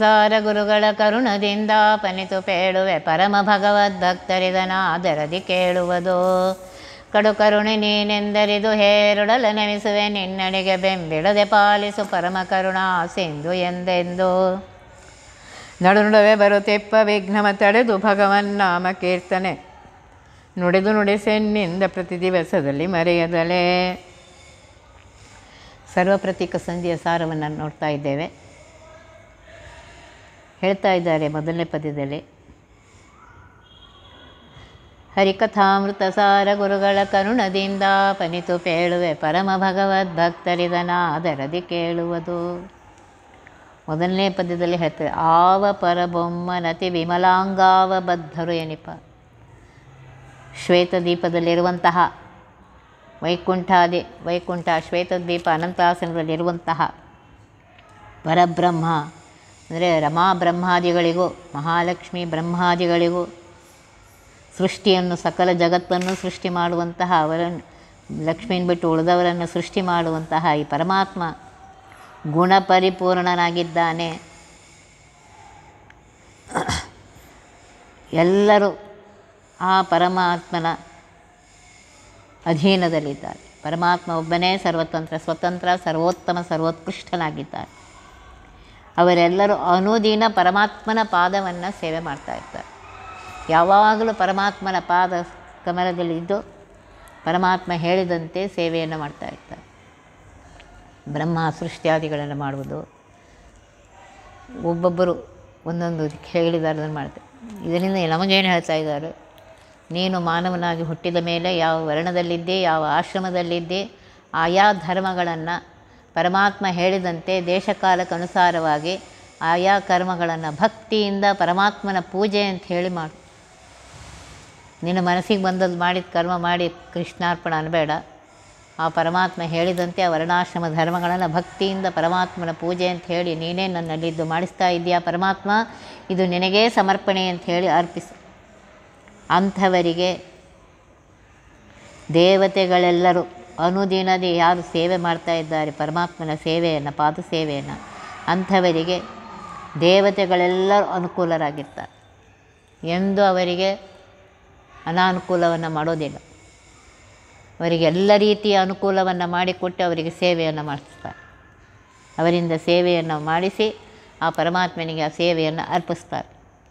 ಸಾರ ಗುರುಗಳ ಕರುಣದಿಂದ ಪನಿತು ಪೇಳುವೆ ಪರಮ ಭಗವದ್ಭಕ್ತರಿದನಾದರದಿ ಕೇಳುವುದು ಕಡು ಕರುಣೆ ನೀನೆಂದರಿದು ಹೇರುಡಲ ನೆನೆಸುವೆ ನಿನ್ನಡೆಗೆ ಬೆಂಬಿಡದೆ ಪಾಲಿಸು ಪರಮ ಕರುಣಾ ಸಿಂಧು ಎಂದೆಂದು ನಡು ನಡುವೆ ಬರುತ್ತಿಪ್ಪ ವಿಘ್ನಮ ತಡೆದು ಭಗವನ್ನಾಮ ಕೀರ್ತನೆ ನುಡಿದು ನುಡಿಸೆನ್ನಿಂದ ಪ್ರತಿ ದಿವಸದಲ್ಲಿ ಮರೆಯದಲೇ ಸರ್ವಪ್ರತೀಕ ಸಂಧಿಯ ಸಾರವನ್ನು ನೋಡ್ತಾ ಇದ್ದೇವೆ ಹೇಳ್ತಾ ಇದ್ದಾರೆ ಮೊದಲನೇ ಪದ್ಯದಲ್ಲಿ ಹರಿಕಥಾಮೃತ ಸಾರ ಗುರುಗಳ ಕರುಣದಿಂದ ಪನಿತು ಪೇಳುವೆ ಪರಮ ಭಗವದ್ಭಕ್ತರಿದನಾದರದಿ ಕೇಳುವುದು ಮೊದಲನೇ ಪದ್ಯದಲ್ಲಿ ಹೇಳ್ತಾರೆ ಆವ ಪರಬೊಮ್ಮನತಿ ವಿಮಲಾಂಗಾವ ಬದ್ಧರು ಎನಿಪ ಶ್ವೇತದೀಪದಲ್ಲಿರುವಂತಹ ವೈಕುಂಠಾದಿ ವೈಕುಂಠ ಶ್ವೇತದ್ವೀಪ ಅನಂತಾಸನದಲ್ಲಿರುವಂತಹ ಪರಬ್ರಹ್ಮ ಅಂದರೆ ರಮಾ ಬ್ರಹ್ಮಾದಿಗಳಿಗೂ ಮಹಾಲಕ್ಷ್ಮಿ ಬ್ರಹ್ಮಾದಿಗಳಿಗೂ ಸೃಷ್ಟಿಯನ್ನು ಸಕಲ ಜಗತ್ತನ್ನು ಸೃಷ್ಟಿ ಮಾಡುವಂತಹ ಅವರನ್ನು ಲಕ್ಷ್ಮೀನ ಬಿಟ್ಟು ಉಳಿದವರನ್ನು ಸೃಷ್ಟಿ ಮಾಡುವಂತಹ ಈ ಪರಮಾತ್ಮ ಗುಣಪರಿಪೂರ್ಣನಾಗಿದ್ದಾನೆ ಎಲ್ಲರೂ ಆ ಪರಮಾತ್ಮನ ಅಧೀನದಲ್ಲಿದ್ದಾರೆ ಪರಮಾತ್ಮ ಒಬ್ಬನೇ ಸರ್ವತಂತ್ರ ಸ್ವತಂತ್ರ ಸರ್ವೋತ್ತಮ ಸರ್ವೋತ್ಕೃಷ್ಟನಾಗಿದ್ದಾರೆ ಅವರೆಲ್ಲರೂ ಅನುದಿನ ಪರಮಾತ್ಮನ ಪಾದವನ್ನು ಸೇವೆ ಮಾಡ್ತಾ ಇರ್ತಾರೆ ಯಾವಾಗಲೂ ಪರಮಾತ್ಮನ ಪಾದ ಕಮಲದಲ್ಲಿದ್ದು ಪರಮಾತ್ಮ ಹೇಳಿದಂತೆ ಸೇವೆಯನ್ನು ಮಾಡ್ತಾ ಇರ್ತಾರೆ ಬ್ರಹ್ಮ ಸೃಷ್ಟಿಯಾದಿಗಳನ್ನು ಮಾಡುವುದು ಒಬ್ಬೊಬ್ಬರು ಒಂದೊಂದು ಹೇಳಿದ್ದಾರೆ ಅದನ್ನು ಮಾಡ್ತಾರೆ ಇದರಿಂದ ನಮಗೇನು ಹೇಳ್ತಾ ಇದ್ದಾರೆ ನೀನು ಮಾನವನಾಗಿ ಹುಟ್ಟಿದ ಮೇಲೆ ಯಾವ ವರ್ಣದಲ್ಲಿದ್ದೆ ಯಾವ ಆಶ್ರಮದಲ್ಲಿದ್ದೆ ಆಯಾ ಧರ್ಮಗಳನ್ನು ಪರಮಾತ್ಮ ಹೇಳಿದಂತೆ ದೇಶಕಾಲಕ್ಕನುಸಾರವಾಗಿ ಆಯಾ ಕರ್ಮಗಳನ್ನು ಭಕ್ತಿಯಿಂದ ಪರಮಾತ್ಮನ ಪೂಜೆ ಅಂತ ಹೇಳಿ ಮಾಡು ನಿನ್ನ ಮನಸ್ಸಿಗೆ ಬಂದದ್ದು ಮಾಡಿದ ಕರ್ಮ ಮಾಡಿ ಕೃಷ್ಣಾರ್ಪಣ ಅನ್ಬೇಡ ಆ ಪರಮಾತ್ಮ ಹೇಳಿದಂತೆ ಆ ವರ್ಣಾಶ್ರಮ ಧರ್ಮಗಳನ್ನು ಭಕ್ತಿಯಿಂದ ಪರಮಾತ್ಮನ ಪೂಜೆ ಅಂತ ಹೇಳಿ ನೀನೇ ನನ್ನಲ್ಲಿದ್ದು ಮಾಡಿಸ್ತಾ ಇದೆಯಾ ಪರಮಾತ್ಮ ಇದು ನಿನಗೇ ಸಮರ್ಪಣೆ ಅಂತ ಹೇಳಿ ಅರ್ಪಿಸು ಅಂಥವರಿಗೆ ದೇವತೆಗಳೆಲ್ಲರೂ ಅನುದಿನದಿ ಯಾರು ಸೇವೆ ಮಾಡ್ತಾ ಇದ್ದಾರೆ ಪರಮಾತ್ಮನ ಸೇವೆಯನ್ನು ಪಾದ ಸೇವೆಯನ್ನು ಅಂಥವರಿಗೆ ದೇವತೆಗಳೆಲ್ಲರೂ ಅನುಕೂಲರಾಗಿರ್ತಾರೆ ಎಂದು ಅವರಿಗೆ ಅನಾನುಕೂಲವನ್ನು ಮಾಡೋದಿಲ್ಲ ಅವರಿಗೆ ಎಲ್ಲ ರೀತಿಯ ಅನುಕೂಲವನ್ನು ಮಾಡಿಕೊಟ್ಟು ಅವರಿಗೆ ಸೇವೆಯನ್ನು ಮಾಡಿಸ್ತಾರೆ ಅವರಿಂದ ಸೇವೆಯನ್ನು ಮಾಡಿಸಿ ಆ ಪರಮಾತ್ಮನಿಗೆ ಆ ಸೇವೆಯನ್ನು ಅರ್ಪಿಸ್ತಾರೆ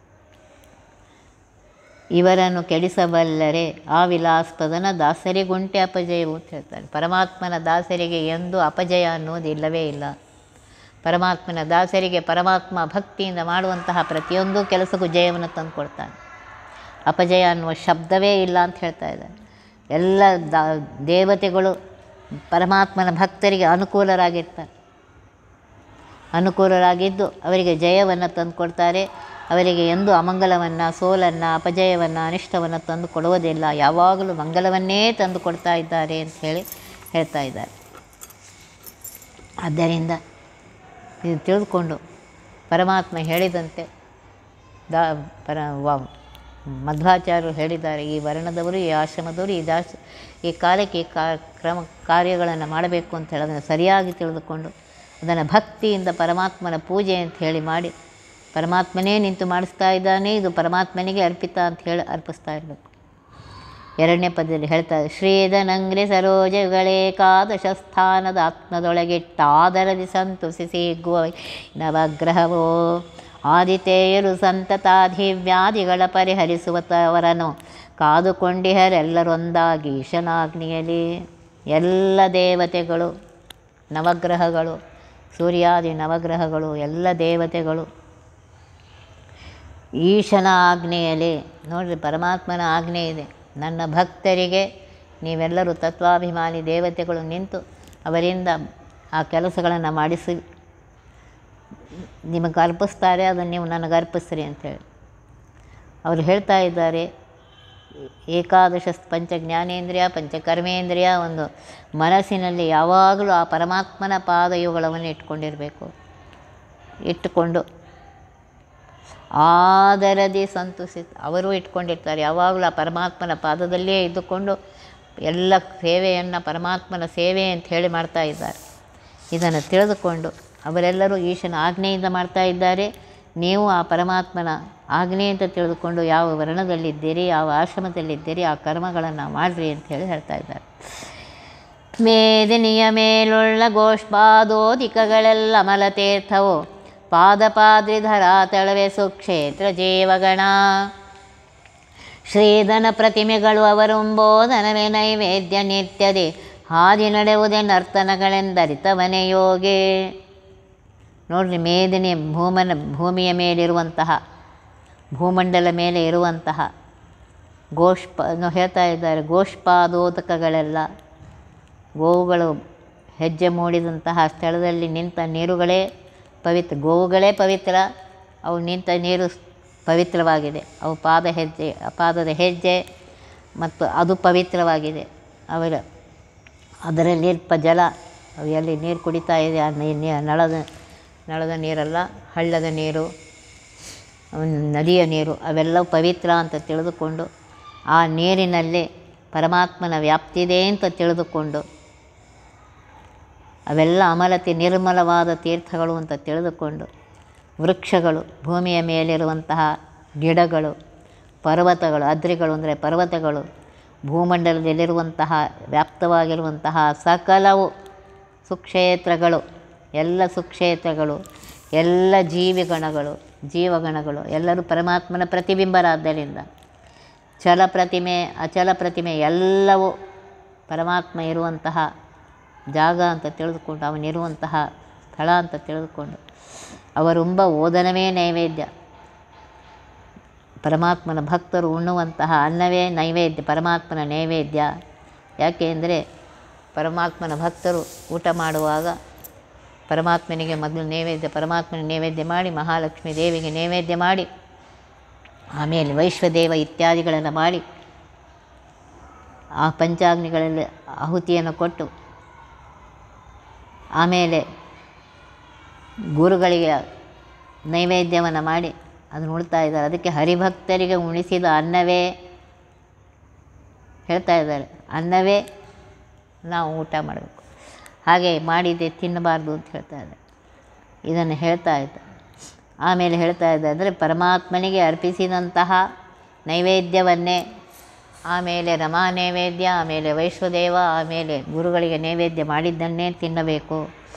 ಇವರನ್ನು ಕೆಡಿಸಬಲ್ಲರೆ ಆ ವಿಲಾಸ್ಪದನ ದಾಸರಿಗುಂಟೆ ಅಪಜಯವು ಅಂತ ಹೇಳ್ತಾರೆ ಪರಮಾತ್ಮನ ದಾಸರಿಗೆ ಎಂದು ಅಪಜಯ ಅನ್ನೋದು ಇಲ್ಲವೇ ಇಲ್ಲ ಪರಮಾತ್ಮನ ದಾಸರಿಗೆ ಪರಮಾತ್ಮ ಭಕ್ತಿಯಿಂದ ಮಾಡುವಂತಹ ಪ್ರತಿಯೊಂದು ಕೆಲಸಕ್ಕೂ ಜಯವನ್ನು ತಂದುಕೊಡ್ತಾನೆ ಅಪಜಯ ಅನ್ನುವ ಶಬ್ದವೇ ಇಲ್ಲ ಅಂತ ಹೇಳ್ತಾ ಇದ್ದಾರೆ ಎಲ್ಲ ದಾ ದೇವತೆಗಳು ಪರಮಾತ್ಮನ ಭಕ್ತರಿಗೆ ಅನುಕೂಲರಾಗಿರ್ತಾರೆ ಅನುಕೂಲರಾಗಿದ್ದು ಅವರಿಗೆ ಜಯವನ್ನು ತಂದುಕೊಡ್ತಾರೆ ಅವರಿಗೆ ಎಂದು ಅಮಂಗಲವನ್ನು ಸೋಲನ್ನು ಅಪಜಯವನ್ನು ಅನಿಷ್ಟವನ್ನು ತಂದು ಕೊಡುವುದಿಲ್ಲ ಯಾವಾಗಲೂ ಮಂಗಲವನ್ನೇ ತಂದು ಕೊಡ್ತಾ ಇದ್ದಾರೆ ಅಂತ ಹೇಳಿ ಹೇಳ್ತಾ ಇದ್ದಾರೆ ಆದ್ದರಿಂದ ಇದು ತಿಳಿದುಕೊಂಡು ಪರಮಾತ್ಮ ಹೇಳಿದಂತೆ ದಾ ಪರ ವಾ ಮಧ್ವಾಚಾರ್ಯರು ಹೇಳಿದ್ದಾರೆ ಈ ವರ್ಣದವರು ಈ ಆಶ್ರಮದವರು ಈ ದಾಸ ಈ ಕಾಲಕ್ಕೆ ಈ ಕಾ ಕ್ರಮ ಕಾರ್ಯಗಳನ್ನು ಮಾಡಬೇಕು ಅಂತ ಹೇಳಿ ಅದನ್ನು ಸರಿಯಾಗಿ ತಿಳಿದುಕೊಂಡು ಅದನ್ನು ಭಕ್ತಿಯಿಂದ ಪರಮಾತ್ಮನ ಪೂಜೆ ಅಂತ ಹೇಳಿ ಮಾಡಿ ಪರಮಾತ್ಮನೇ ನಿಂತು ಮಾಡಿಸ್ತಾ ಇದ್ದಾನೆ ಇದು ಪರಮಾತ್ಮನಿಗೆ ಅರ್ಪಿತ ಅಂತ ಹೇಳಿ ಅರ್ಪಿಸ್ತಾ ಇರಬೇಕು ಎರಡನೇ ಪದ್ಯದಲ್ಲಿ ಹೇಳ್ತಾರೆ ಶ್ರೀಧನಂಗ್ರಿ ಸರೋಜಗಳೇಕಾದಶ ಸ್ಥಾನದ ಆತ್ಮದೊಳಗಿಟ್ಟಾದರದಿ ಸಂತುಸಿಸಿ ಗೋ ನವಗ್ರಹವೋ ಆದಿತೇಯರು ಸಂತತಾಧಿವ್ಯಾಧಿಗಳ ಪರಿಹರಿಸುವವರನು ಕಾದುಕೊಂಡಿಹರೆಲ್ಲರೊಂದಾಗಿ ಈಶನಾಗ್ನಿಯಲ್ಲಿ ಎಲ್ಲ ದೇವತೆಗಳು ನವಗ್ರಹಗಳು ಸೂರ್ಯಾದಿ ನವಗ್ರಹಗಳು ಎಲ್ಲ ದೇವತೆಗಳು ಈಶನ ಆಜ್ಞೆಯಲ್ಲಿ ನೋಡಿರಿ ಪರಮಾತ್ಮನ ಆಜ್ಞೆ ಇದೆ ನನ್ನ ಭಕ್ತರಿಗೆ ನೀವೆಲ್ಲರೂ ತತ್ವಾಭಿಮಾನಿ ದೇವತೆಗಳು ನಿಂತು ಅವರಿಂದ ಆ ಕೆಲಸಗಳನ್ನು ಮಾಡಿಸಿ ನಿಮಗೆ ಅರ್ಪಿಸ್ತಾರೆ ಅದನ್ನು ನೀವು ನನಗೆ ಅರ್ಪಿಸ್ರಿ ಅಂತೇಳಿ ಅವರು ಹೇಳ್ತಾ ಇದ್ದಾರೆ ಏಕಾದಶ ಪಂಚ ಜ್ಞಾನೇಂದ್ರಿಯ ಪಂಚಕರ್ಮೇಂದ್ರಿಯ ಒಂದು ಮನಸ್ಸಿನಲ್ಲಿ ಯಾವಾಗಲೂ ಆ ಪರಮಾತ್ಮನ ಪಾದಯುಗಳವನ್ನು ಇಟ್ಕೊಂಡಿರಬೇಕು ಇಟ್ಟುಕೊಂಡು ಆದರದಿ ಸಂತುಸಿ ಅವರು ಇಟ್ಕೊಂಡಿರ್ತಾರೆ ಯಾವಾಗಲೂ ಆ ಪರಮಾತ್ಮನ ಪಾದದಲ್ಲೇ ಇದ್ದುಕೊಂಡು ಎಲ್ಲ ಸೇವೆಯನ್ನು ಪರಮಾತ್ಮನ ಸೇವೆ ಅಂತ ಹೇಳಿ ಮಾಡ್ತಾ ಇದ್ದಾರೆ ಇದನ್ನು ತಿಳಿದುಕೊಂಡು ಅವರೆಲ್ಲರೂ ಈಶನ ಆಜ್ಞೆಯಿಂದ ಮಾಡ್ತಾ ಇದ್ದಾರೆ ನೀವು ಆ ಪರಮಾತ್ಮನ ಆಜ್ಞೆ ಅಂತ ತಿಳಿದುಕೊಂಡು ಯಾವ ವರ್ಣದಲ್ಲಿದ್ದೀರಿ ಯಾವ ಆಶ್ರಮದಲ್ಲಿದ್ದೀರಿ ಆ ಕರ್ಮಗಳನ್ನು ಮಾಡಿರಿ ಅಂತ ಹೇಳಿ ಹೇಳ್ತಾ ಇದ್ದಾರೆ ಮೇದಿನಿಯ ಮೇಲುಳ್ಳ ಗೋಷ್ಪಾದೋದಿಕಗಳೆಲ್ಲ ಮಲತೀರ್ಥವು ಪಾದಪಾದ್ರಿಧರ ತಳವೆ ಸುಕ್ಷೇತ್ರ ಜೀವಗಣ ಶ್ರೀಧನ ಪ್ರತಿಮೆಗಳು ಅವರುಂಬೋದನವೇ ನೈವೇದ್ಯ ನಿತ್ಯದೆ ಹಾದಿ ನಡೆಯುವುದೇ ನರ್ತನಗಳೆಂದರಿತವನೇ ಯೋಗಿ ನೋಡ್ರಿ ಮೇದಿನಿ ಭೂಮನ ಭೂಮಿಯ ಮೇಲಿರುವಂತಹ ಭೂಮಂಡಲ ಮೇಲೆ ಇರುವಂತಹ ಗೋಷ್ಪ ನಾವು ಹೇಳ್ತಾ ಇದ್ದಾರೆ ಗೋಷ್ಪಾದೋದಕಗಳೆಲ್ಲ ಗೋವುಗಳು ಹೆಜ್ಜೆ ಮೂಡಿದಂತಹ ಸ್ಥಳದಲ್ಲಿ ನಿಂತ ನೀರುಗಳೇ ಪವಿತ್ರ ಗೋವುಗಳೇ ಪವಿತ್ರ ಅವು ನಿಂತ ನೀರು ಪವಿತ್ರವಾಗಿದೆ ಅವು ಪಾದ ಹೆಜ್ಜೆ ಪಾದದ ಹೆಜ್ಜೆ ಮತ್ತು ಅದು ಪವಿತ್ರವಾಗಿದೆ ಅವರ ಅದರಲ್ಲಿರ್ಪ ಜಲ ಅವು ಎಲ್ಲಿ ನೀರು ಕುಡಿತಾ ಇದೆ ಆ ನೀ- ನೀ- ನಳದ ನಳದ ನೀರಲ್ಲ ಹಳ್ಳದ ನೀರು ಅವನ್ ನದಿಯ ನೀರು ಅವೆಲ್ಲವೂ ಪವಿತ್ರ ಅಂತ ತಿಳಿದುಕೊಂಡು ಆ ನೀರಿನಲ್ಲಿ ಪರಮಾತ್ಮನ ವ್ಯಾಪ್ತಿದೆ ಅಂತ ತಿಳಿದುಕೊಂಡು ಅವೆಲ್ಲ ಅಮಲತೆ ನಿರ್ಮಲವಾದ ತೀರ್ಥಗಳು ಅಂತ ತಿಳಿದುಕೊಂಡು ವೃಕ್ಷಗಳು ಭೂಮಿಯ ಮೇಲಿರುವಂತಹ ಗಿಡಗಳು ಪರ್ವತಗಳು ಅದ್ರಿಗಳು ಅಂದರೆ ಪರ್ವತಗಳು ಭೂಮಂಡಲದಲ್ಲಿರುವಂತಹ ವ್ಯಾಪ್ತವಾಗಿರುವಂತಹ ಸಕಲವು ಸುಕ್ಷೇತ್ರಗಳು ಎಲ್ಲ ಸುಕ್ಷೇತ್ರಗಳು ಎಲ್ಲ ಜೀವಿಗಣಗಳು ಜೀವಗಣಗಳು ಎಲ್ಲರೂ ಪರಮಾತ್ಮನ ಪ್ರತಿಬಿಂಬರಾದ್ದರಿಂದ ಚಲ ಪ್ರತಿಮೆ ಅಚಲ ಪ್ರತಿಮೆ ಎಲ್ಲವೂ ಪರಮಾತ್ಮ ಇರುವಂತಹ ಜಾಗ ಅಂತ ತಿಳಿದುಕೊಂಡು ಅವನಿರುವಂತಹ ಸ್ಥಳ ಅಂತ ತಿಳಿದುಕೊಂಡು ಅವರುಂಬ ಓದನವೇ ನೈವೇದ್ಯ ಪರಮಾತ್ಮನ ಭಕ್ತರು ಉಣ್ಣುವಂತಹ ಅನ್ನವೇ ನೈವೇದ್ಯ ಪರಮಾತ್ಮನ ನೈವೇದ್ಯ ಯಾಕೆ ಅಂದರೆ ಪರಮಾತ್ಮನ ಭಕ್ತರು ಊಟ ಮಾಡುವಾಗ ಪರಮಾತ್ಮನಿಗೆ ಮೊದಲು ನೈವೇದ್ಯ ಪರಮಾತ್ಮನ ನೈವೇದ್ಯ ಮಾಡಿ ಮಹಾಲಕ್ಷ್ಮೀ ದೇವಿಗೆ ನೈವೇದ್ಯ ಮಾಡಿ ಆಮೇಲೆ ವೈಶ್ವದೇವ ಇತ್ಯಾದಿಗಳನ್ನು ಮಾಡಿ ಆ ಪಂಚಾಗ್ನಿಗಳಲ್ಲಿ ಆಹುತಿಯನ್ನು ಕೊಟ್ಟು ಆಮೇಲೆ ಗುರುಗಳಿಗೆ ನೈವೇದ್ಯವನ್ನು ಮಾಡಿ ಅದನ್ನು ಉಣ್ತಾ ಇದ್ದಾರೆ ಅದಕ್ಕೆ ಹರಿಭಕ್ತರಿಗೆ ಉಣಿಸಿದ ಅನ್ನವೇ ಹೇಳ್ತಾ ಇದ್ದಾರೆ ಅನ್ನವೇ ನಾವು ಊಟ ಮಾಡಬೇಕು ಹಾಗೆ ಮಾಡಿದ್ದೆ ತಿನ್ನಬಾರ್ದು ಅಂತ ಹೇಳ್ತಾ ಇದ್ದಾರೆ ಇದನ್ನು ಹೇಳ್ತಾ ಇದ್ದಾರೆ ಆಮೇಲೆ ಹೇಳ್ತಾ ಇದ್ದಾರೆ ಅಂದರೆ ಪರಮಾತ್ಮನಿಗೆ ಅರ್ಪಿಸಿದಂತಹ ನೈವೇದ್ಯವನ್ನೇ ಆಮೇಲೆ ರಮಾ ನೈವೇದ್ಯ ಆಮೇಲೆ ವೈಶ್ವದೇವ ಆಮೇಲೆ ಗುರುಗಳಿಗೆ ನೈವೇದ್ಯ ಮಾಡಿದ್ದನ್ನೇ ತಿನ್ನಬೇಕು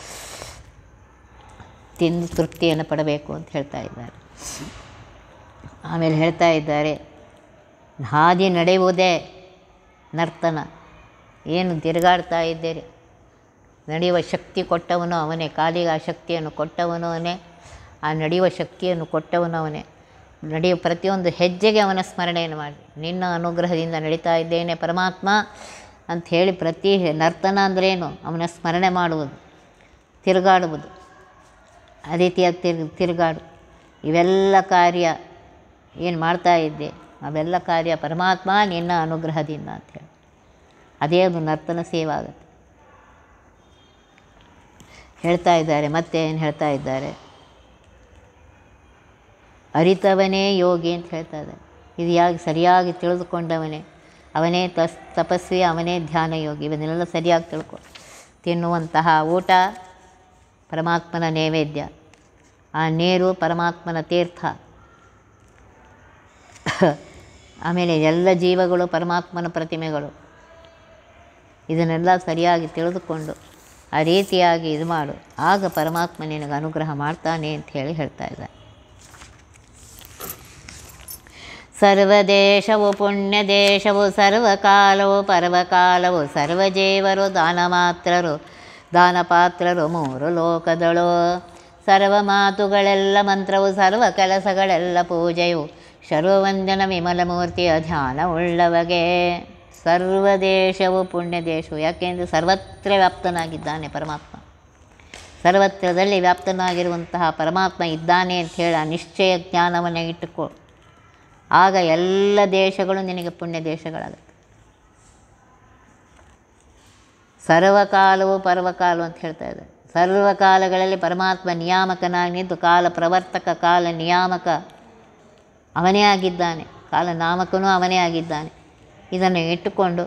ತಿಂದು ತೃಪ್ತಿಯನ್ನು ಪಡಬೇಕು ಅಂತ ಹೇಳ್ತಾ ಇದ್ದಾರೆ ಆಮೇಲೆ ಹೇಳ್ತಾ ಇದ್ದಾರೆ ಹಾದಿ ನಡೆಯುವುದೇ ನರ್ತನ ಏನು ತಿರುಗಾಡ್ತಾ ಇದ್ದೀರಿ ನಡೆಯುವ ಶಕ್ತಿ ಕೊಟ್ಟವನು ಅವನೇ ಕಾಲಿಗೆ ಆ ಶಕ್ತಿಯನ್ನು ಕೊಟ್ಟವನು ಅವನೇ ಆ ನಡೆಯುವ ಶಕ್ತಿಯನ್ನು ಕೊಟ್ಟವನು ಅವನೇ ನಡೆಯುವ ಪ್ರತಿಯೊಂದು ಹೆಜ್ಜೆಗೆ ಅವನ ಸ್ಮರಣೆಯನ್ನು ಮಾಡಿ ನಿನ್ನ ಅನುಗ್ರಹದಿಂದ ನಡೀತಾ ಇದ್ದೇನೆ ಪರಮಾತ್ಮ ಅಂತ ಹೇಳಿ ಪ್ರತಿ ನರ್ತನ ಅಂದ್ರೇನು ಅವನ ಸ್ಮರಣೆ ಮಾಡುವುದು ತಿರುಗಾಡುವುದು ಆ ರೀತಿಯಾಗಿ ತಿರು ತಿರುಗಾಡು ಇವೆಲ್ಲ ಕಾರ್ಯ ಏನು ಮಾಡ್ತಾ ಇದ್ದೆ ಅವೆಲ್ಲ ಕಾರ್ಯ ಪರಮಾತ್ಮ ನಿನ್ನ ಅನುಗ್ರಹದಿಂದ ಅಂಥೇಳಿ ಅದೇ ಅದು ನರ್ತನ ಸೇವೆ ಆಗುತ್ತೆ ಹೇಳ್ತಾ ಇದ್ದಾರೆ ಮತ್ತೆ ಏನು ಹೇಳ್ತಾ ಇದ್ದಾರೆ ಅರಿತವನೇ ಯೋಗಿ ಅಂತ ಹೇಳ್ತಾ ಇದ್ದಾರೆ ಇದು ಯಾಕೆ ಸರಿಯಾಗಿ ತಿಳಿದುಕೊಂಡವನೇ ಅವನೇ ತಸ್ ತಪಸ್ವಿ ಅವನೇ ಧ್ಯಾನ ಯೋಗಿ ಇವನ್ನೆಲ್ಲ ಸರಿಯಾಗಿ ತಿಳ್ಕೊ ತಿನ್ನುವಂತಹ ಊಟ ಪರಮಾತ್ಮನ ನೈವೇದ್ಯ ಆ ನೀರು ಪರಮಾತ್ಮನ ತೀರ್ಥ ಆಮೇಲೆ ಎಲ್ಲ ಜೀವಗಳು ಪರಮಾತ್ಮನ ಪ್ರತಿಮೆಗಳು ಇದನ್ನೆಲ್ಲ ಸರಿಯಾಗಿ ತಿಳಿದುಕೊಂಡು ಆ ರೀತಿಯಾಗಿ ಇದು ಮಾಡು ಆಗ ಪರಮಾತ್ಮ ನಿನಗೆ ಅನುಗ್ರಹ ಮಾಡ್ತಾನೆ ಅಂತ ಹೇಳಿ ಹೇಳ್ತಾ ಇದ್ದಾರೆ ಸರ್ವದೇಶವು ಪುಣ್ಯ ದೇಶವು ಸರ್ವಕಾಲವು ಪರ್ವಕಾಲವು ಸರ್ವಜೀವರು ದಾನ ಮಾತ್ರರು ದಾನಪಾತ್ರರು ಮೂರು ಲೋಕದಳು ಸರ್ವ ಮಾತುಗಳೆಲ್ಲ ಮಂತ್ರವು ಸರ್ವ ಕೆಲಸಗಳೆಲ್ಲ ಪೂಜೆಯು ಸರ್ವವಂದನ ವಿಮಲ ಮೂರ್ತಿಯ ಧ್ಯಾನ ಉಳ್ಳವಗೆ ಸರ್ವದೇಶವು ಪುಣ್ಯ ದೇಶವು ಯಾಕೆಂದರೆ ಸರ್ವತ್ರ ವ್ಯಾಪ್ತನಾಗಿದ್ದಾನೆ ಪರಮಾತ್ಮ ಸರ್ವತ್ರದಲ್ಲಿ ವ್ಯಾಪ್ತನಾಗಿರುವಂತಹ ಪರಮಾತ್ಮ ಇದ್ದಾನೆ ಅಂತ ಹೇಳಿ ಆ ನಿಶ್ಚಯ ಜ್ಞಾನವನ್ನು ಇಟ್ಟುಕೊ ಆಗ ಎಲ್ಲ ದೇಶಗಳು ನಿನಗೆ ಪುಣ್ಯ ದೇಶಗಳಾಗುತ್ತೆ ಸರ್ವಕಾಲವು ಪರ್ವಕಾಲವು ಅಂತ ಹೇಳ್ತಾ ಇದ್ದಾರೆ ಸರ್ವಕಾಲಗಳಲ್ಲಿ ಪರಮಾತ್ಮ ನಿಯಾಮಕನಾಗಿ ನಿಂತು ಕಾಲ ಪ್ರವರ್ತಕ ಕಾಲ ನಿಯಾಮಕ ಅವನೇ ಆಗಿದ್ದಾನೆ ಕಾಲ ನಾಮಕನೂ ಅವನೇ ಆಗಿದ್ದಾನೆ ಇದನ್ನು ಇಟ್ಟುಕೊಂಡು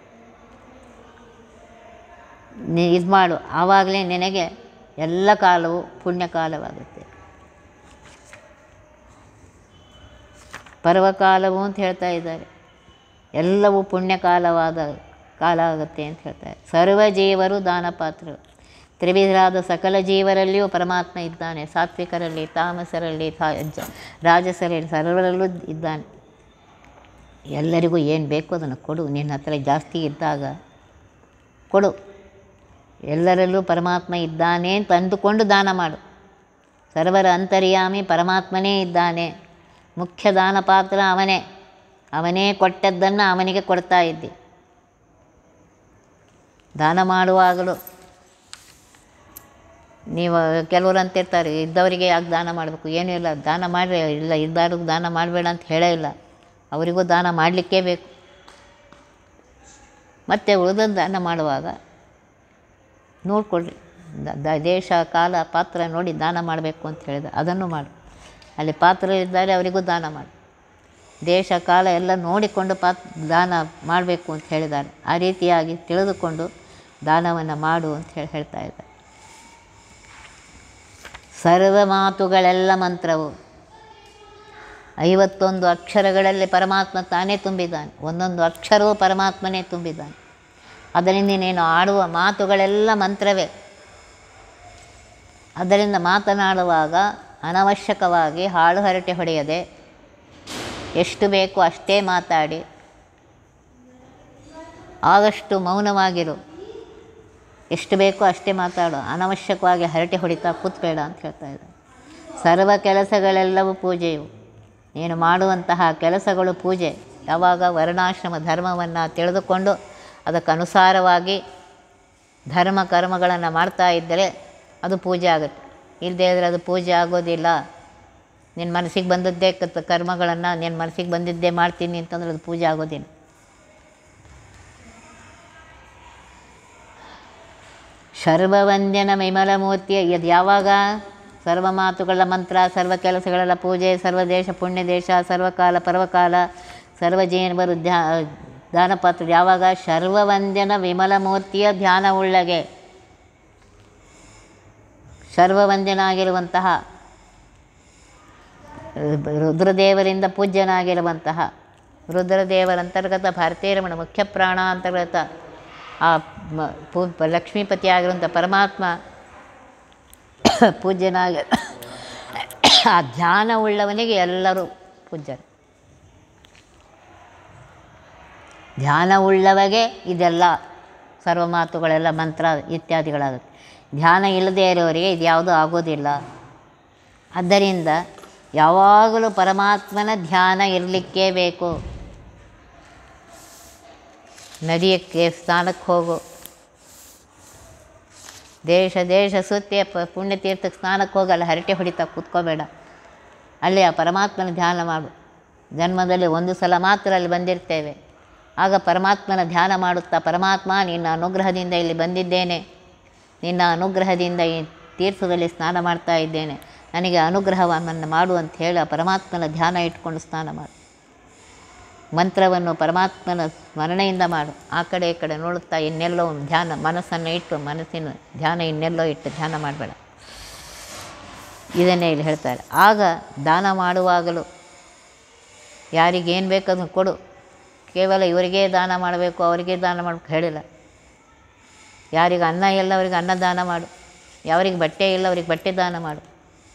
ನೀ ಇದು ಮಾಡು ಆವಾಗಲೇ ನಿನಗೆ ಎಲ್ಲ ಕಾಲವು ಪುಣ್ಯ ಕಾಲವಾಗುತ್ತೆ ಪರ್ವಕಾಲವು ಅಂತ ಹೇಳ್ತಾ ಇದ್ದಾರೆ ಎಲ್ಲವೂ ಪುಣ್ಯಕಾಲವಾದ ಕಾಲ ಆಗುತ್ತೆ ಅಂತ ಹೇಳ್ತಾರೆ ಸರ್ವ ಜೀವರು ದಾನ ಪಾತ್ರರು ತ್ರಿವಿಧರಾದ ಸಕಲ ಜೀವರಲ್ಲಿಯೂ ಪರಮಾತ್ಮ ಇದ್ದಾನೆ ಸಾತ್ವಿಕರಲ್ಲಿ ತಾಮಸರಲ್ಲಿ ಸಾ- ಜ- ರಾಜಸರಲ್ಲಿ ಸರ್ವರಲ್ಲೂ ಇದ್ದಾನೆ ಎಲ್ಲರಿಗೂ ಏನು ಬೇಕೋ ಅದನ್ನು ಕೊಡು ನಿನ್ನ ಹತ್ರ ಜಾಸ್ತಿ ಇದ್ದಾಗ ಕೊಡು ಎಲ್ಲರಲ್ಲೂ ಪರಮಾತ್ಮ ಇದ್ದಾನೆ ಅಂತ ಅಂದುಕೊಂಡು ದಾನ ಮಾಡು ಸರ್ವರ ಅಂತರ್ಯಾಮಿ ಪರಮಾತ್ಮನೇ ಇದ್ದಾನೆ ಮುಖ್ಯ ದಾನ ಪಾತ್ರ ಅವನೇ ಅವನೇ ಕೊಟ್ಟದ್ದನ್ನು ಅವನಿಗೆ ಕೊಡ್ತಾ ಇದ್ದೆ ದಾನ ಮಾಡುವಾಗಲೂ ನೀವು ಕೆಲವರು ಅಂತಿರ್ತಾರೆ ಇದ್ದವರಿಗೆ ಯಾಕೆ ದಾನ ಮಾಡಬೇಕು ಏನೂ ಇಲ್ಲ ದಾನ ಮಾಡಿರಿ ಇಲ್ಲ ಇದ್ದಾರಿಗೆ ದಾನ ಮಾಡಬೇಡ ಅಂತ ಹೇಳೇ ಇಲ್ಲ ಅವರಿಗೂ ದಾನ ಮಾಡಲಿಕ್ಕೇ ಬೇಕು ಮತ್ತು ಉಳಿದದ್ದು ದಾನ ಮಾಡುವಾಗ ನೋಡಿಕೊಳ್ಳ್ರಿ ದೇಶ ಕಾಲ ಪಾತ್ರ ನೋಡಿ ದಾನ ಮಾಡಬೇಕು ಅಂತ ಹೇಳಿದ ಅದನ್ನು ಮಾಡು ಅಲ್ಲಿ ಪಾತ್ರ ಇದ್ದಾರೆ ಅವರಿಗೂ ದಾನ ಮಾಡು ದೇಶ ಕಾಲ ಎಲ್ಲ ನೋಡಿಕೊಂಡು ಪಾತ್ ದಾನ ಮಾಡಬೇಕು ಅಂತ ಹೇಳಿದ್ದಾರೆ ಆ ರೀತಿಯಾಗಿ ತಿಳಿದುಕೊಂಡು ದಾನವನ್ನು ಮಾಡು ಅಂತ ಹೇಳಿ ಹೇಳ್ತಾ ಇದ್ದಾರೆ ಸರ್ವ ಮಾತುಗಳೆಲ್ಲ ಮಂತ್ರವು ಐವತ್ತೊಂದು ಅಕ್ಷರಗಳಲ್ಲಿ ಪರಮಾತ್ಮ ತಾನೇ ತುಂಬಿದ್ದಾನೆ ಒಂದೊಂದು ಅಕ್ಷರವೂ ಪರಮಾತ್ಮನೇ ತುಂಬಿದ್ದಾನೆ ಅದರಿಂದ ನೀನು ಆಡುವ ಮಾತುಗಳೆಲ್ಲ ಮಂತ್ರವೇ ಅದರಿಂದ ಮಾತನಾಡುವಾಗ ಅನವಶ್ಯಕವಾಗಿ ಹಾಳು ಹರಟೆ ಹೊಡೆಯದೆ ಎಷ್ಟು ಬೇಕೋ ಅಷ್ಟೇ ಮಾತಾಡಿ ಆದಷ್ಟು ಮೌನವಾಗಿರು ಎಷ್ಟು ಬೇಕೋ ಅಷ್ಟೇ ಮಾತಾಡು ಅನವಶ್ಯಕವಾಗಿ ಹರಟೆ ಹೊಡಿತಾ ಕೂತ್ಬೇಡ ಅಂತ ಹೇಳ್ತಾ ಇದ್ದಾರೆ ಸರ್ವ ಕೆಲಸಗಳೆಲ್ಲವೂ ಪೂಜೆಯು ನೀನು ಮಾಡುವಂತಹ ಕೆಲಸಗಳು ಪೂಜೆ ಯಾವಾಗ ವರ್ಣಾಶ್ರಮ ಧರ್ಮವನ್ನು ತಿಳಿದುಕೊಂಡು ಅದಕ್ಕನುಸಾರವಾಗಿ ಧರ್ಮ ಕರ್ಮಗಳನ್ನು ಮಾಡ್ತಾ ಇದ್ದರೆ ಅದು ಪೂಜೆ ಆಗುತ್ತೆ ಇಲ್ಲದೇ ಇದ್ದರೆ ಅದು ಪೂಜೆ ಆಗೋದಿಲ್ಲ ನಿನ್ನ ಮನಸ್ಸಿಗೆ ಬಂದದ್ದೇ ಕತ್ ಕರ್ಮಗಳನ್ನು ನಿನ್ನ ಮನಸ್ಸಿಗೆ ಬಂದಿದ್ದೇ ಮಾಡ್ತೀನಿ ಅಂತಂದ್ರೆ ಅದು ಪೂಜೆ ಆಗೋದಿಲ್ಲ ಸರ್ವವಂದ್ಯನ ವಿಮಲಮೂರ್ತಿಯ ಇದು ಯಾವಾಗ ಸರ್ವ ಮಾತುಗಳ ಮಂತ್ರ ಸರ್ವ ಕೆಲಸಗಳೆಲ್ಲ ಪೂಜೆ ಸರ್ವ ದೇಶ ಪುಣ್ಯ ದೇಶ ಸರ್ವಕಾಲ ಪರ್ವಕಾಲ ಸರ್ವ ಜೀವನವರು ಧ್ಯಾ ದಾನಪಾತ್ರ ಯಾವಾಗ ಸರ್ವವಂದ್ಯನ ವಿಮಲಮೂರ್ತಿಯ ಧ್ಯಾನವುಳ್ಳಗೆ ಸರ್ವವಂದ್ಯನಾಗಿರುವಂತಹ ರುದ್ರದೇವರಿಂದ ಪೂಜ್ಯನಾಗಿರುವಂತಹ ರುದ್ರದೇವರ ಅಂತರ್ಗತ ಭಾರತೀಯರಮಣ ಮುಖ್ಯ ಪ್ರಾಣ ಅಂತರ್ಗತ ಆ ಮ- ಪೂ ಲಕ್ಷ್ಮೀಪತಿ ಆಗಿರುವಂಥ ಪರಮಾತ್ಮ ಪೂಜ್ಯನಾಗಿ ಆ ಧ್ಯಾನವುಳ್ಳವನಿಗೆ ಎಲ್ಲರೂ ಪೂಜ್ಯರು ಧ್ಯಾನವುಳ್ಳವಗೆ ಇದೆಲ್ಲ ಸರ್ವ ಮಾತುಗಳೆಲ್ಲ ಮಂತ್ರ ಇತ್ಯಾದಿಗಳಾಗುತ್ತೆ ಧ್ಯಾನ ಇಲ್ಲದೇ ಇರೋರಿಗೆ ಇದು ಯಾವುದೂ ಆಗೋದಿಲ್ಲ ಆದ್ದರಿಂದ ಯಾವಾಗಲೂ ಪರಮಾತ್ಮನ ಧ್ಯಾನ ಇರಲಿಕ್ಕೇ ಬೇಕು ನದಿಯಕ್ಕೆ ಸ್ನಾನಕ್ಕೆ ಹೋಗು ದೇಶ ದೇಶ ಸುತ್ತಿ ಪ ಪುಣ್ಯತೀರ್ಥಕ್ಕೆ ಸ್ನಾನಕ್ಕೆ ಹೋಗಿ ಅಲ್ಲಿ ಹರಟೆ ಹೊಡಿತಾ ಕೂತ್ಕೋಬೇಡ ಅಲ್ಲಿ ಆ ಪರಮಾತ್ಮನ ಧ್ಯಾನ ಮಾಡು ಜನ್ಮದಲ್ಲಿ ಒಂದು ಸಲ ಮಾತ್ರ ಅಲ್ಲಿ ಬಂದಿರ್ತೇವೆ ಆಗ ಪರಮಾತ್ಮನ ಧ್ಯಾನ ಮಾಡುತ್ತಾ ಪರಮಾತ್ಮ ನಿನ್ನ ಅನುಗ್ರಹದಿಂದ ಇಲ್ಲಿ ಬಂದಿದ್ದೇನೆ ನಿನ್ನ ಅನುಗ್ರಹದಿಂದ ಈ ತೀರ್ಥದಲ್ಲಿ ಸ್ನಾನ ಮಾಡ್ತಾ ಇದ್ದೇನೆ ನನಗೆ ಅನುಗ್ರಹವನ್ನು ಮಾಡು ಅಂತ ಹೇಳಿ ಆ ಪರಮಾತ್ಮನ ಧ್ಯಾನ ಇಟ್ಕೊಂಡು ಸ್ನಾನ ಮಾಡು ಮಂತ್ರವನ್ನು ಪರಮಾತ್ಮನ ಸ್ಮರಣೆಯಿಂದ ಮಾಡು ಆ ಕಡೆ ಈ ಕಡೆ ನೋಡುತ್ತಾ ಇನ್ನೆಲ್ಲೋ ಧ್ಯಾನ ಮನಸ್ಸನ್ನು ಇಟ್ಟು ಮನಸ್ಸಿನ ಧ್ಯಾನ ಇನ್ನೆಲ್ಲೋ ಇಟ್ಟು ಧ್ಯಾನ ಮಾಡಬೇಡ ಇದನ್ನೇ ಇಲ್ಲಿ ಹೇಳ್ತಾರೆ ಆಗ ದಾನ ಮಾಡುವಾಗಲೂ ಯಾರಿಗೇನು ಬೇಕು ಅದನ್ನು ಕೊಡು ಕೇವಲ ಇವರಿಗೇ ದಾನ ಮಾಡಬೇಕು ಅವರಿಗೇ ದಾನ ಮಾಡಬೇಕು ಹೇಳಿಲ್ಲ ಯಾರಿಗೆ ಅನ್ನ ಇಲ್ಲ ಅವರಿಗೆ ಅನ್ನ ದಾನ ಮಾಡು ಯಾರಿಗೆ ಬಟ್ಟೆ ಇಲ್ಲ ಅವ್ರಿಗೆ ಬಟ್ಟೆ ದಾನ ಮಾಡು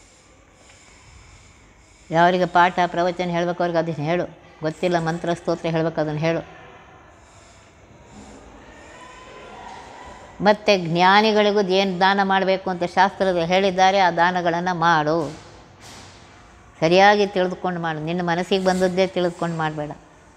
ಯಾರಿಗೆ ಪಾಠ ಪ್ರವಚನ ಹೇಳಬೇಕು ಅವ್ರಿಗೆ ಅದನ್ನು ಹೇಳು ಗೊತ್ತಿಲ್ಲ ಮಂತ್ರ ಸ್ತೋತ್ರ ಹೇಳಬೇಕು ಅದನ್ನು ಹೇಳು ಮತ್ತು ಜ್ಞಾನಿಗಳಿಗೂ ಏನು ದಾನ ಮಾಡಬೇಕು ಅಂತ ಶಾಸ್ತ್ರದಲ್ಲಿ ಹೇಳಿದ್ದಾರೆ ಆ ದಾನಗಳನ್ನು ಮಾಡು ಸರಿಯಾಗಿ ತಿಳಿದುಕೊಂಡು ಮಾಡು ನಿನ್ನ ಮನಸ್ಸಿಗೆ ಬಂದದ್ದೇ ತಿಳಿದುಕೊಂಡು ಮಾಡಬೇಡ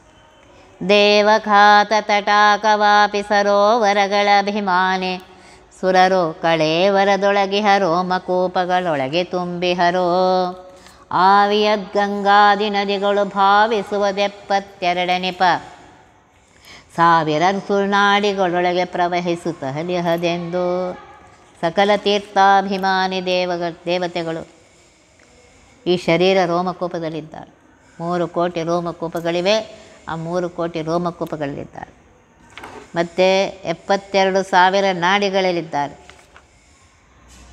ದೇವಖಾತ ತಟಾಕವಾಪಿ ಸರೋವರಗಳ ಅಭಿಮಾನೆ ಸುರರೋ ಕಳೇವರದೊಳಗಿಹರೋ ಮಕೂಪಗಳೊಳಗೆ ತುಂಬಿಹರೋ ಆವಿಯದ್ ಗಂಗಾದಿ ನದಿಗಳು ಭಾವಿಸುವುದೆಪ್ಪತ್ತೆರಡನೆಪ ಸಾವಿರ ಸುರ್ನಾಡಿಗಳೊಳಗೆ ಪ್ರವಹಿಸುತ್ತ ಹಲಿಹದೆಂದು ಸಕಲ ತೀರ್ಥಾಭಿಮಾನಿ ದೇವಗ ದೇವತೆಗಳು ಈ ಶರೀರ ರೋಮಕೂಪದಲ್ಲಿದ್ದಾರೆ ಮೂರು ಕೋಟಿ ರೋಮಕೂಪಗಳಿವೆ ಆ ಮೂರು ಕೋಟಿ ರೋಮಕೂಪಗಳಲ್ಲಿದ್ದಾರೆ ಮತ್ತು ಎಪ್ಪತ್ತೆರಡು ಸಾವಿರ ನಾಡಿಗಳಲ್ಲಿದ್ದಾರೆ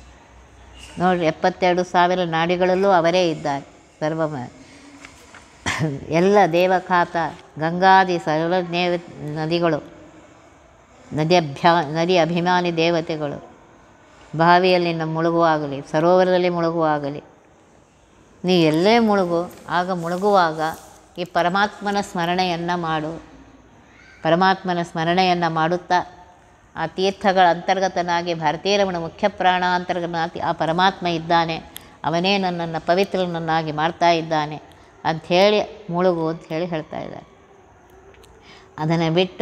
ನೋಡಿರಿ ಎಪ್ಪತ್ತೆರಡು ಸಾವಿರ ನಾಡಿಗಳಲ್ಲೂ ಅವರೇ ಇದ್ದಾರೆ ಸರ್ವ ಎಲ್ಲ ದೇವಖಾತ ಗಂಗಾದಿ ಸರ್ವ ದೇವ ನದಿಗಳು ನದಿಯಭ್ಯಾ ನದಿ ಅಭಿಮಾನಿ ದೇವತೆಗಳು ಬಾವಿಯಲ್ಲಿ ನಮ್ಮ ಮುಳುಗುವಾಗಲಿ ಸರೋವರದಲ್ಲಿ ಮುಳುಗುವಾಗಲಿ ನೀ ಎಲ್ಲೇ ಮುಳುಗು ಆಗ ಮುಳುಗುವಾಗ ಈ ಪರಮಾತ್ಮನ ಸ್ಮರಣೆಯನ್ನು ಮಾಡು ಪರಮಾತ್ಮನ ಸ್ಮರಣೆಯನ್ನು ಮಾಡುತ್ತಾ ಆ ತೀರ್ಥಗಳ ಅಂತರ್ಗತನಾಗಿ ಭಾರತೀಯ ರಮಣ ಮುಖ್ಯ ಪ್ರಾಣ ಅಂತರ್ಗತನಾಗಿ ಆ ಪರಮಾತ್ಮ ಇದ್ದಾನೆ ಅವನೇ ನನ್ನನ್ನು ಪವಿತ್ರನನ್ನಾಗಿ ಮಾಡ್ತಾ ಇದ್ದಾನೆ ಅಂಥೇಳಿ ಮುಳುಗು ಅಂತ ಹೇಳಿ ಹೇಳ್ತಾ ಇದ್ದಾರೆ ಅದನ್ನು ಬಿಟ್ಟು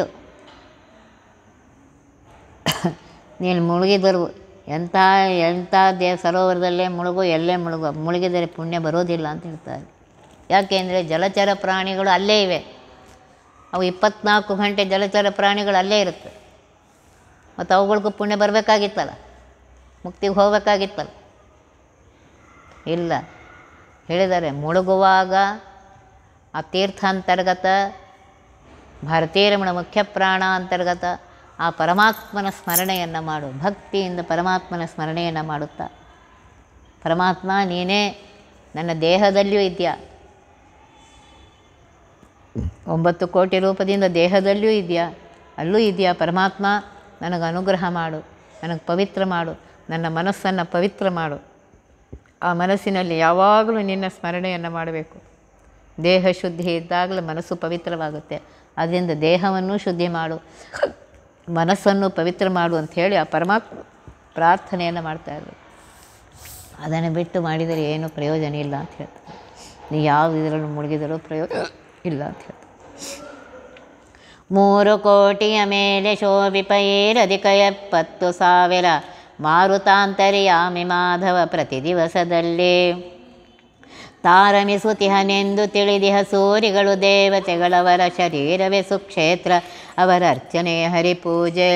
ನೀನು ಮುಳುಗಿದರು ಎಂಥ ಎಂಥ ದೇ ಸರೋವರದಲ್ಲೇ ಮುಳುಗು ಎಲ್ಲೇ ಮುಳುಗು ಮುಳುಗಿದರೆ ಪುಣ್ಯ ಬರೋದಿಲ್ಲ ಅಂತ ಹೇಳ್ತಾರೆ ಯಾಕೆಂದರೆ ಜಲಚರ ಪ್ರಾಣಿಗಳು ಅಲ್ಲೇ ಇವೆ ಅವು ಇಪ್ಪತ್ನಾಲ್ಕು ಗಂಟೆ ಜಲಚರ ಪ್ರಾಣಿಗಳು ಅಲ್ಲೇ ಇರುತ್ತೆ ಮತ್ತು ಅವುಗಳಿಗೂ ಪುಣ್ಯ ಬರಬೇಕಾಗಿತ್ತಲ್ಲ ಮುಕ್ತಿಗೆ ಹೋಗಬೇಕಾಗಿತ್ತಲ್ಲ ಇಲ್ಲ ಹೇಳಿದ್ದಾರೆ ಮುಳುಗುವಾಗ ಆ ತೀರ್ಥಾಂತರ್ಗತ ಭಾರತೀಯ ರಮಣ ಮುಖ್ಯ ಪ್ರಾಣ ಅಂತರ್ಗತ ಆ ಪರಮಾತ್ಮನ ಸ್ಮರಣೆಯನ್ನು ಮಾಡು ಭಕ್ತಿಯಿಂದ ಪರಮಾತ್ಮನ ಸ್ಮರಣೆಯನ್ನು ಮಾಡುತ್ತಾ ಪರಮಾತ್ಮ ನೀನೇ ನನ್ನ ದೇಹದಲ್ಲಿಯೂ ಇದೆಯಾ ಒಂಬತ್ತು ಕೋಟಿ ರೂಪದಿಂದ ದೇಹದಲ್ಲಿಯೂ ಇದೆಯಾ ಅಲ್ಲೂ ಇದೆಯಾ ಪರಮಾತ್ಮ ನನಗೆ ಅನುಗ್ರಹ ಮಾಡು ನನಗೆ ಪವಿತ್ರ ಮಾಡು ನನ್ನ ಮನಸ್ಸನ್ನು ಪವಿತ್ರ ಮಾಡು ಆ ಮನಸ್ಸಿನಲ್ಲಿ ಯಾವಾಗಲೂ ನಿನ್ನ ಸ್ಮರಣೆಯನ್ನು ಮಾಡಬೇಕು ದೇಹ ಶುದ್ಧಿ ಇದ್ದಾಗಲೂ ಮನಸ್ಸು ಪವಿತ್ರವಾಗುತ್ತೆ ಅದರಿಂದ ದೇಹವನ್ನು ಶುದ್ಧಿ ಮಾಡು ಮನಸ್ಸನ್ನು ಪವಿತ್ರ ಮಾಡು ಅಂಥೇಳಿ ಆ ಪರಮಾತ್ಮ ಪ್ರಾರ್ಥನೆಯನ್ನು ಮಾಡ್ತಾ ಇರಬೇಕು ಅದನ್ನು ಬಿಟ್ಟು ಮಾಡಿದರೆ ಏನೂ ಪ್ರಯೋಜನ ಇಲ್ಲ ಅಂತ ಹೇಳ್ತಾರೆ ನೀವು ಯಾವ ಇದರಲ್ಲೂ ಮುಳುಗಿದರೂ ಪ್ರಯೋಜನ ಇಲ್ಲ ಅಂತ ಹೇಳ್ತಾರೆ ಮೂರು ಕೋಟಿಯ ಮೇಲೆ ಶೋಭಿಪೈರಧಿಕ ಎಪ್ಪತ್ತು ಸಾವಿರ ಮಾರುತಾಂತರ್ಯಾಮಿ ಮಾಧವ ಪ್ರತಿ ದಿವಸದಲ್ಲಿ ತಾರಮಿಸುತಿಹನೆಂದು ತಿಳಿದಿಹ ಸೂರಿಗಳು ದೇವತೆಗಳವರ ಶರೀರವೇ ಸುಕ್ಷೇತ್ರ ಅವರ ಅರ್ಚನೆ ಹರಿಪೂಜೆ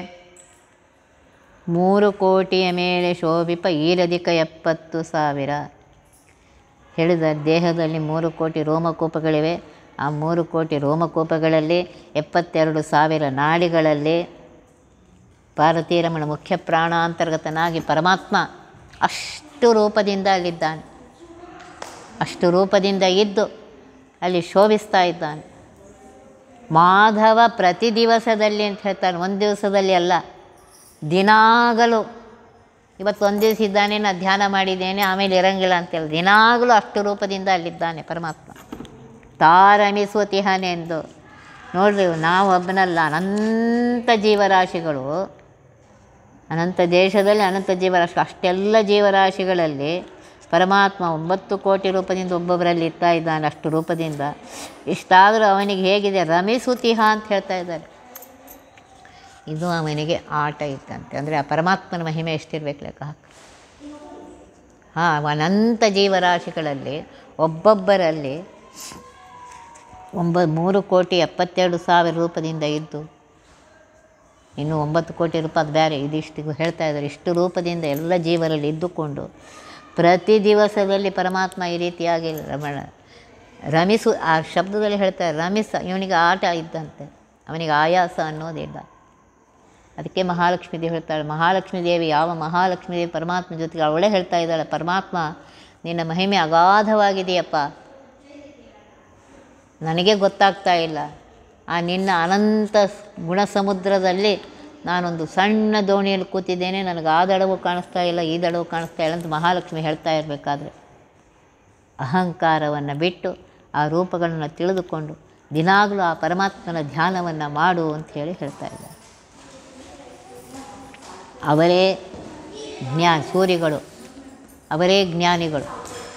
ಮೂರು ಕೋಟಿಯ ಮೇಲೆ ಶೋಭಿಪ ಈರಧಿಕ ಎಪ್ಪತ್ತು ಸಾವಿರ ಹೇಳಿದ ದೇಹದಲ್ಲಿ ಮೂರು ಕೋಟಿ ರೋಮಕೂಪಗಳಿವೆ ಆ ಮೂರು ಕೋಟಿ ರೋಮಕೂಪಗಳಲ್ಲಿ ಎಪ್ಪತ್ತೆರಡು ಸಾವಿರ ನಾಡಿಗಳಲ್ಲಿ ಭಾರತೀರಮಣ ಮುಖ್ಯ ಪ್ರಾಣಾಂತರ್ಗತನಾಗಿ ಪರಮಾತ್ಮ ಅಷ್ಟು ರೂಪದಿಂದ ಅಲ್ಲಿದ್ದಾನೆ ಅಷ್ಟು ರೂಪದಿಂದ ಇದ್ದು ಅಲ್ಲಿ ಶೋಭಿಸ್ತಾ ಇದ್ದಾನೆ ಮಾಧವ ಪ್ರತಿ ದಿವಸದಲ್ಲಿ ಅಂತ ಹೇಳ್ತಾನೆ ಒಂದು ದಿವಸದಲ್ಲಿ ಅಲ್ಲ ದಿನಾಗಲೂ ಇವತ್ತು ಒಂದು ದಿವಸ ಇದ್ದಾನೆ ನಾನು ಧ್ಯಾನ ಮಾಡಿದ್ದೇನೆ ಆಮೇಲೆ ಇರಂಗಿಲ್ಲ ಅಂತೇಳಿ ದಿನಾಗಲೂ ಅಷ್ಟು ರೂಪದಿಂದ ಅಲ್ಲಿದ್ದಾನೆ ಪರಮಾತ್ಮ ತಾರಮಿಸುತಿಹನೆಂದು ನೋಡ್ರಿ ನಾವು ಒಬ್ಬನಲ್ಲ ಅನಂತ ಜೀವರಾಶಿಗಳು ಅನಂತ ದೇಶದಲ್ಲಿ ಅನಂತ ಜೀವರಾಶಿ ಅಷ್ಟೆಲ್ಲ ಜೀವರಾಶಿಗಳಲ್ಲಿ ಪರಮಾತ್ಮ ಒಂಬತ್ತು ಕೋಟಿ ರೂಪದಿಂದ ಒಬ್ಬೊಬ್ಬರಲ್ಲಿ ಇರ್ತಾ ಇದ್ದಾನೆ ಅಷ್ಟು ರೂಪದಿಂದ ಇಷ್ಟಾದರೂ ಅವನಿಗೆ ಹೇಗಿದೆ ರಮಿಸುತಿಹ ಅಂತ ಹೇಳ್ತಾ ಇದ್ದಾರೆ ಇದು ಅವನಿಗೆ ಆಟ ಇತ್ತಂತೆ ಅಂದರೆ ಆ ಪರಮಾತ್ಮನ ಮಹಿಮೆ ಎಷ್ಟಿರ್ಬೇಕು ಲೆಕ್ಕ ಹಾಕಿ ಹಾಂ ಅನಂತ ಜೀವರಾಶಿಗಳಲ್ಲಿ ಒಬ್ಬೊಬ್ಬರಲ್ಲಿ ಒಂಬ ಮೂರು ಕೋಟಿ ಎಪ್ಪತ್ತೆರಡು ಸಾವಿರ ರೂಪದಿಂದ ಇದ್ದು ಇನ್ನು ಒಂಬತ್ತು ಕೋಟಿ ರೂಪಾಯಿ ಅದು ಬೇರೆ ಇದಿಷ್ಟು ಹೇಳ್ತಾ ಇದ್ದಾರೆ ಇಷ್ಟು ರೂಪದಿಂದ ಎಲ್ಲ ಜೀವರಲ್ಲಿ ಇದ್ದುಕೊಂಡು ಪ್ರತಿ ದಿವಸದಲ್ಲಿ ಪರಮಾತ್ಮ ಈ ರೀತಿಯಾಗಿ ರಮಣ ರಮಿಸು ಆ ಶಬ್ದದಲ್ಲಿ ಹೇಳ್ತಾರೆ ರಮಿಸ ಇವನಿಗೆ ಆಟ ಇದ್ದಂತೆ ಅವನಿಗೆ ಆಯಾಸ ಅನ್ನೋದಿಲ್ಲ ಅದಕ್ಕೆ ಮಹಾಲಕ್ಷ್ಮೀ ದೇವಿ ಹೇಳ್ತಾಳೆ ಮಹಾಲಕ್ಷ್ಮೀ ದೇವಿ ಯಾವ ಮಹಾಲಕ್ಷ್ಮೀ ದೇವಿ ಪರಮಾತ್ಮ ಜೊತೆಗೆ ಅವಳೇ ಹೇಳ್ತಾ ಇದ್ದಾಳೆ ಪರಮಾತ್ಮ ನಿನ್ನ ಮಹಿಮೆ ಅಗಾಧವಾಗಿದೆಯಪ್ಪ ನನಗೆ ಗೊತ್ತಾಗ್ತಾ ಇಲ್ಲ ಆ ನಿನ್ನ ಅನಂತ ಗುಣ ಸಮುದ್ರದಲ್ಲಿ ನಾನೊಂದು ಸಣ್ಣ ದೋಣಿಯಲ್ಲಿ ಕೂತಿದ್ದೇನೆ ನನಗೆ ಆ ದಡವು ಕಾಣಿಸ್ತಾ ಇಲ್ಲ ಈ ದಡವು ಕಾಣಿಸ್ತಾ ಇಲ್ಲ ಅಂತ ಮಹಾಲಕ್ಷ್ಮಿ ಹೇಳ್ತಾ ಇರಬೇಕಾದ್ರೆ ಅಹಂಕಾರವನ್ನು ಬಿಟ್ಟು ಆ ರೂಪಗಳನ್ನು ತಿಳಿದುಕೊಂಡು ದಿನಾಗಲೂ ಆ ಪರಮಾತ್ಮನ ಧ್ಯಾನವನ್ನು ಮಾಡು ಅಂತ ಹೇಳಿ ಹೇಳ್ತಾ ಇದ್ದಾರೆ ಅವರೇ ಜ್ಞಾ ಸೂರ್ಯಗಳು ಅವರೇ ಜ್ಞಾನಿಗಳು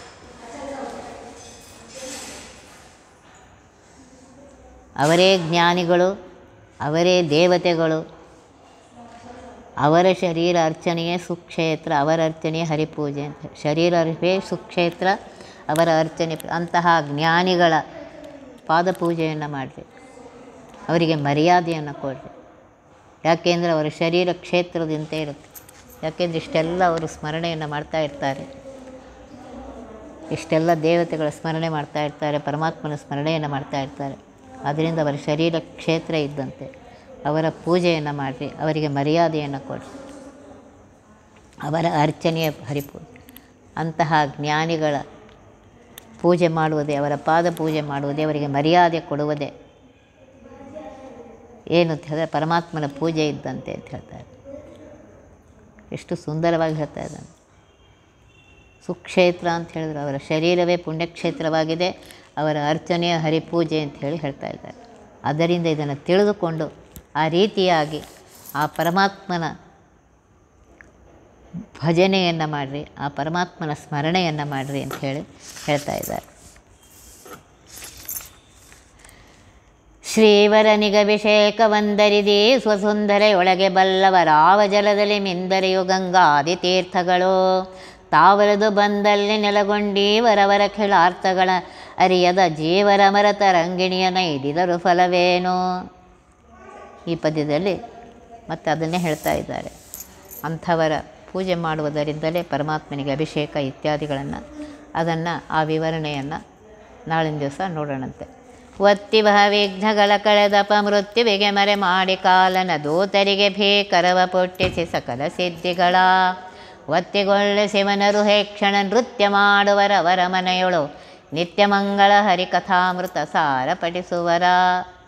ಅವರೇ ಜ್ಞಾನಿಗಳು ಅವರೇ ದೇವತೆಗಳು ಅವರ ಶರೀರ ಅರ್ಚನೆಯೇ ಸುಕ್ಷೇತ್ರ ಅವರ ಅರ್ಚನೆಯೇ ಹರಿಪೂಜೆ ಅಂತ ಶರೀರವೇ ಸುಕ್ಷೇತ್ರ ಅವರ ಅರ್ಚನೆ ಅಂತಹ ಜ್ಞಾನಿಗಳ ಪಾದಪೂಜೆಯನ್ನು ಮಾಡಿರಿ ಅವರಿಗೆ ಮರ್ಯಾದೆಯನ್ನು ಕೊಡಿರಿ ಯಾಕೆಂದರೆ ಅವರ ಶರೀರ ಕ್ಷೇತ್ರದಂತೆ ಇರುತ್ತೆ ಯಾಕೆಂದರೆ ಇಷ್ಟೆಲ್ಲ ಅವರು ಸ್ಮರಣೆಯನ್ನು ಮಾಡ್ತಾ ಇರ್ತಾರೆ ಇಷ್ಟೆಲ್ಲ ದೇವತೆಗಳ ಸ್ಮರಣೆ ಮಾಡ್ತಾ ಇರ್ತಾರೆ ಪರಮಾತ್ಮನ ಸ್ಮರಣೆಯನ್ನು ಮಾಡ್ತಾ ಇರ್ತಾರೆ ಅದರಿಂದ ಅವರ ಶರೀರ ಕ್ಷೇತ್ರ ಇದ್ದಂತೆ ಅವರ ಪೂಜೆಯನ್ನು ಮಾಡಿರಿ ಅವರಿಗೆ ಮರ್ಯಾದೆಯನ್ನು ಕೊಡಿರಿ ಅವರ ಅರ್ಚನೆಯ ಹರಿಪೂಜೆ ಅಂತಹ ಜ್ಞಾನಿಗಳ ಪೂಜೆ ಮಾಡುವುದೇ ಅವರ ಪಾದ ಪೂಜೆ ಮಾಡುವುದೇ ಅವರಿಗೆ ಮರ್ಯಾದೆ ಕೊಡುವುದೇ ಏನು ಅಂತ ಹೇಳಿದ್ರೆ ಪರಮಾತ್ಮನ ಪೂಜೆ ಇದ್ದಂತೆ ಅಂತ ಹೇಳ್ತಾರೆ ಎಷ್ಟು ಸುಂದರವಾಗಿ ಹೇಳ್ತಾ ಇದ್ದಾನೆ ಸುಕ್ಷೇತ್ರ ಅಂತ ಹೇಳಿದ್ರು ಅವರ ಶರೀರವೇ ಪುಣ್ಯಕ್ಷೇತ್ರವಾಗಿದೆ ಅವರ ಅರ್ಚನೆಯ ಹರಿಪೂಜೆ ಅಂತ ಹೇಳಿ ಹೇಳ್ತಾ ಇದ್ದಾರೆ ಅದರಿಂದ ಇದನ್ನು ತಿಳಿದುಕೊಂಡು ಆ ರೀತಿಯಾಗಿ ಆ ಪರಮಾತ್ಮನ ಭಜನೆಯನ್ನು ಮಾಡಿರಿ ಆ ಪರಮಾತ್ಮನ ಸ್ಮರಣೆಯನ್ನು ಮಾಡಿರಿ ಅಂತ ಹೇಳಿ ಹೇಳ್ತಾ ಇದ್ದಾರೆ ಶ್ರೀವರನಿಗಭಿಷೇಕ ವಂದರಿದಿ ಸ್ವಸುಂದರೆಯೊಳಗೆ ಬಲ್ಲವರಾವ ಜಲದಲ್ಲಿ ಮಿಂದರೆಯು ಗಂಗಾದಿ ತೀರ್ಥಗಳು ತಾವರದು ಬಂದಲ್ಲಿ ನೆಲಗೊಂಡಿ ವರವರ ಖಿಳಾರ್ಥಗಳ ಅರಿಯದ ಜೀವರ ಮರತ ರಂಗಿಣಿಯ ನೈದಿದರು ಫಲವೇನು ಈ ಪದ್ಯದಲ್ಲಿ ಮತ್ತೆ ಅದನ್ನೇ ಹೇಳ್ತಾ ಇದ್ದಾರೆ ಅಂಥವರ ಪೂಜೆ ಮಾಡುವುದರಿಂದಲೇ ಪರಮಾತ್ಮನಿಗೆ ಅಭಿಷೇಕ ಇತ್ಯಾದಿಗಳನ್ನು ಅದನ್ನು ಆ ವಿವರಣೆಯನ್ನು ನಾಳಿನ ದಿವಸ ನೋಡೋಣಂತೆ ಒತ್ತಿ ಬಹ ವಿಘ್ನಗಳ ಕಳೆದಪ ಮೃತ್ಯುವಿಗೆ ಮರೆ ಮಾಡಿ ಕಾಲನ ದೂತರಿಗೆ ಭೀಕರವ ಪೊಟ್ಟಿಸಿ ಸಕಲ ಸಿದ್ಧಿಗಳ ಒತ್ತಿಗೊಳ್ಳೆ ಶಿವನರು ಹೇಕ್ಷಣ ನೃತ್ಯ ಮಾಡುವರವರ ಮನೆಯೊಳು ನಿತ್ಯ ಮಂಗಳ ಹರಿಕಥಾಮೃತ ಸಾರ ಪಠಿಸುವರ